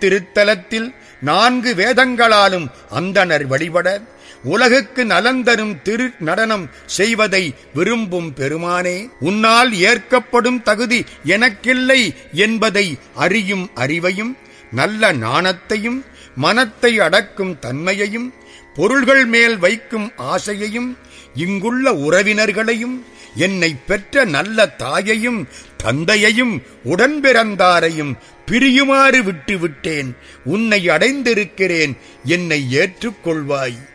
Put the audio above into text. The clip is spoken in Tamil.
இத்திருத்தலத்தில் நான்கு வேதங்களாலும் அந்தணர் வழிபட உலகுக்கு நலந்தரும் திரு நடனம் செய்வதை விரும்பும் பெருமானே உன்னால் ஏற்கப்படும் தகுதி எனக்கில்லை என்பதை அறியும் அறிவையும் நல்ல நாணத்தையும் மனத்தை அடக்கும் தன்மையையும் பொருள்கள் மேல் வைக்கும் ஆசையையும் இங்குள்ள உறவினர்களையும் என்னை பெற்ற நல்ல தாயையும் தந்தையையும் உடன்பிறந்தாரையும் பிரியுமாறு விட்டு விட்டேன் உன்னை அடைந்திருக்கிறேன் என்னை ஏற்றுக்கொள்வாய்